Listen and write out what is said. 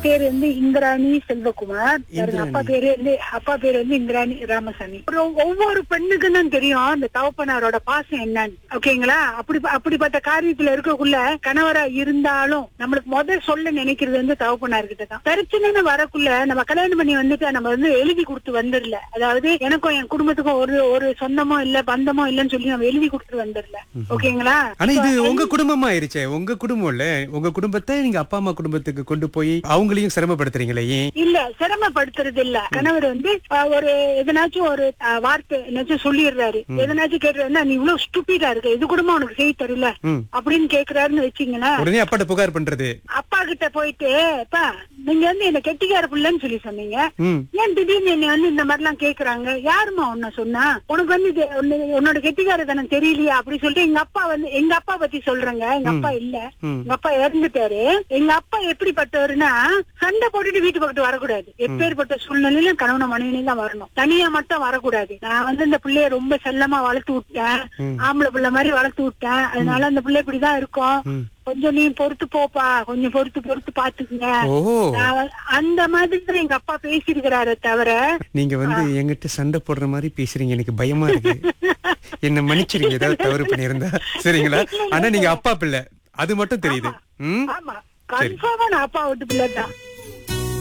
பேரு வந்து இந்திராணி செல்வகுமார் பாருங்க, அப்பா பேரு வந்து அப்பா பேரு வந்து இந்திராணி ராமசாமி அப்புறம் ஒவ்வொரு பெண்ணுக்கும் தான் தெரியும் அந்த தகப்பனாரோட பாசம் என்னன்னு ஓகேங்களா அப்படி அப்படிப்பட்ட காரியத்துல இருக்கக்குள்ள கணவரா இருந்தாலும் நம்மளுக்கு முதல் சொல்ல நினைக்கிறது வந்து தகப்பனார் கிட்ட தான் பிரச்சனைன்னு வரக்குள்ள நம்ம கல்யாணம் பண்ணி வந்துட்டு நம்ம வந்து எழுதி கொடுத்து வந்துடல அதாவது எனக்கும் என் குடும்பத்துக்கும் ஒரு ஒரு சொந்தமோ இல்ல பந்தமோ இல்லன்னு சொல்லி நம்ம எழுதி கொடுத்து வந்துடல ஓகேங்களா ஆனா இது உங்க குடும்பமா ஆயிருச்சே உங்க குடும்பம் இல்ல உங்க குடும்பத்தை நீங்க அப்பா அம்மா குடும்பத்துக்கு கொண்டு போய் அவங்களையும் சிரமப்படுத்துறீங்களே ஏன் இல்ல சிரமப்படுத்துறது இல்ல கணவர் வந்து அஹ், ஒரு எதனாச்சும் ஒரு அஹ், வார்த்தை என்னாச்சும் சொல்லிடுறாரு எதனாச்சும் கேட்டுறாருன்னா நீ இவ்வளவு ஸ்டூபிடா இருக்க இது கூட உனக்கு செய்ய தரல ம். அப்படின்னு கேக்குறாருன்னு வச்சீங்களேன் உடனே அப்பாட்ட புகார் பண்றது அப்பா கிட்ட போயிட்டு அப்பா நீங்க வந்து என்ன கெட்டிக்கார பிள்ளைன்னு சொல்லி சொன்னீங்க ம் ஏன் திடீர்னு என்ன வந்து இந்த மாதிரி எல்லாம் கேக்குறாங்க யாருமா உன்ன சொன்னா உனக்கு வந்து இது உன்ன- உன்னோட கெட்டிக்காரத்தனம் தெரியலையா அப்படி சொல்லிட்டு எங்க அப்பா வந்து எங்க அப்பா பத்தி சொல்றேங்க எங்க அப்பா இல்ல ம். எங்க அப்பா இறந்துட்டாரு எங்க அப்பா எப்படிப்பட்டவருன்னா சண்டை போட்டுட்டு வீட்டு பக்கத்து வரக்கூடாது எப்பேற்பட்ட சூழ்நிலையிலும் கணவன மனைவியும் தான் வரணும் தனியா மட்டும் வரக்கூடாது நான் வந்து இந்த பிள்ளைய ரொம்ப செல்லமா வளர்த்து விட்டேன் ஆம்பளை பிள்ளை மாதிரி வளர்த்து விட்டேன் அதனால அந்த பிள்ளை இப்படிதான் இருக்கும் ம். கொஞ்சம் நீ பொறுத்து போப்பா கொஞ்சம் பொறுத்து பொறுத்து பாத்துக்குங்க ஓ நான் வந்து- அந்த மாதிரி தான் எங்க அப்பா பேசியிருக்கிறாரே தவிர நீங்க வந்து என்கிட்ட சண்டை போடுற மாதிரி பேசுறீங்க எனக்கு பயமா இருக்கு என்ன மன்னிச்சிருங்க ஏதாவது தவறு பண்ணியிருந்தா சரிங்களா ஆனா நீங்க அப்பா பிள்ளை அது மட்டும் தெரியுது ம் ஆமா கன்ஃபார்மா நான் அப்பா விட்டு பிள்ளை தான்